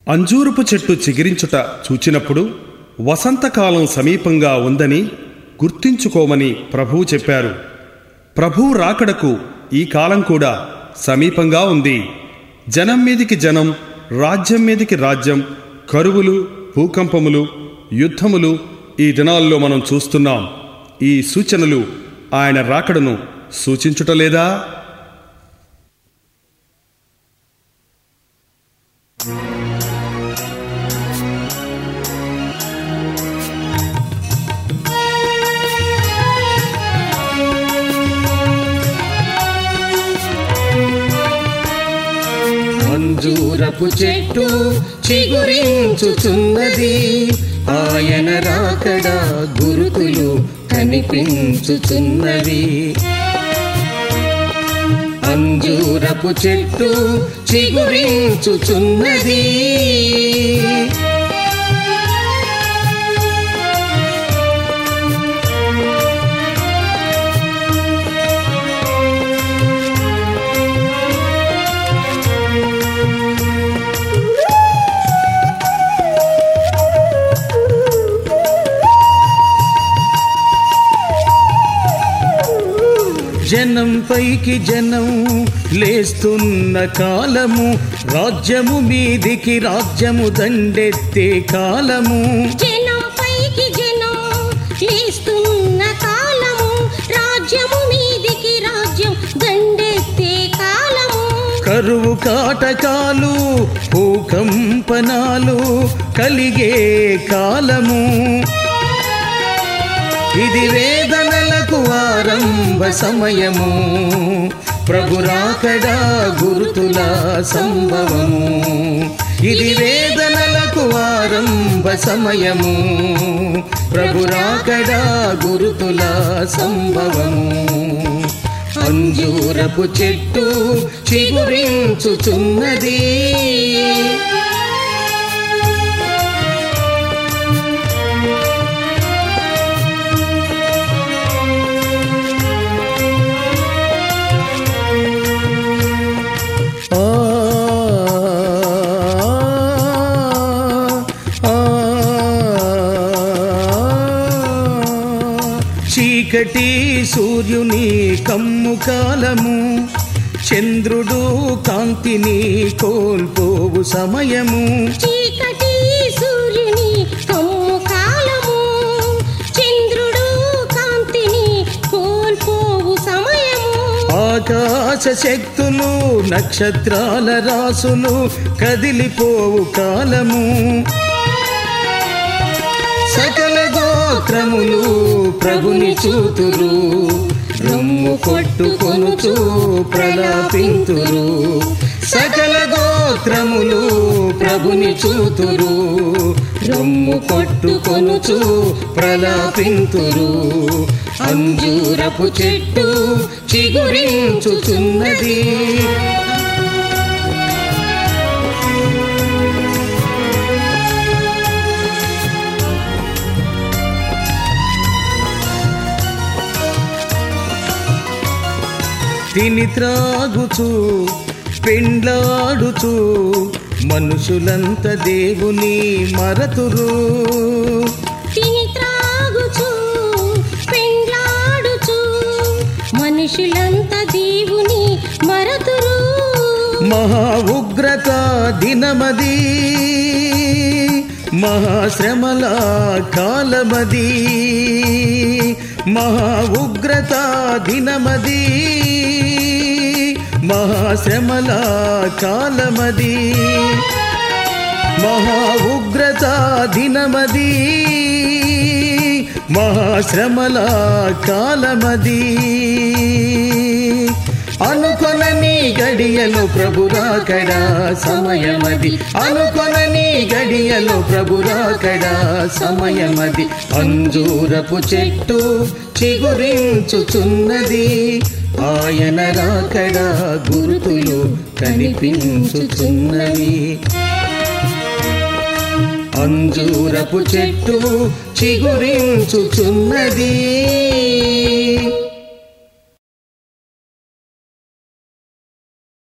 అంజూరపు చెట్టు చిగిరించుట చూచినప్పుడు వసంతకాలం సమీపంగా ఉందని గుర్తించుకోమని ప్రభువు చెప్పారు ప్రభువు రాకడకు ఈ కాలం కూడా సమీపంగా ఉంది జనం మీదికి జనం రాజ్యం మీదికి రాజ్యం కరువులు భూకంపములు యుద్ధములు ఈ దినాల్లో మనం చూస్తున్నాం ఈ సూచనలు ఆయన రాకడను సూచించుటలేదా అంజూరపు చెట్టు చిగురించుచున్నది ఆయన రాకడ గురుతులు కనిపించుచున్నవి అంజూరపు చెట్టు చిగురించుచున్నది జనం పైకి జనం లేస్తున్న కాలము రాజ్యము మీదికి రాజ్యము దండెత్తే కాలము జనం పైకి జనం లేస్తున్న కాలము రాజ్యము మీదికి రాజ్యం దండెత్తే కాలము కరువు కాటకాలు భూకంపనాలు కలిగే కాలము ఇది వేదనలకు ఆరంభ సమయము ప్రభురాకడా గురుతుల సంభవము ఇది వేదనలకు ఆరంభ సమయము ప్రభురాకడా గురుతుల సంభవము అంజూరపు చెట్టు చిగురించుచున్నది ఆ ఆ చీకటి సూర్యుని కమ్ము కాలము చంద్రుడు కాంతిని కోల్పోవు సమయము చీకటి సూర్యుని కమ్ము కాలము చంద్రుడు కాంతిని కోల్పోవు సమయము ఆకాశ శక్తులు నక్షత్రాల రాసులు కదిలిపోవు కాలము సకల గోత్రములు ప్రభుని చూతురు రొమ్ము కొట్టుకొనుచు ప్రలాపింతురు సకల గోత్రములు ప్రభుని చూతురు రొమ్ము కొట్టుకొనుచు ప్రలాపింతురు అంజూరపు చెట్టు చిగురించుచున్నది తిని త్రాగుచు పెండ్లాడుచు మనుషులంత దేవుని మరతురు తిని త్రాగుచు పెండ్లాడుచు మనుషులంతా దేవుని మరతురు మహా ఉగ్రత దినమది మహాశ్రమల కాలమది మహా ఉగ్రత దినమది మహాశ్రమల కాలమది మహా ఉగ్రత దినమది మహాశ్రమల కాలమది అనుకొనని గడియలో ప్రభురాకడా సమయమది అనుకొనని గడియలో ప్రభురాకడా సమయమది అంజూరపు చెట్టు చిగురించుచున్నది ఆయన రాకడా గురుతులు కనిపించుచున్నవి అంజూరపు చెట్టు చిగురించుచున్నది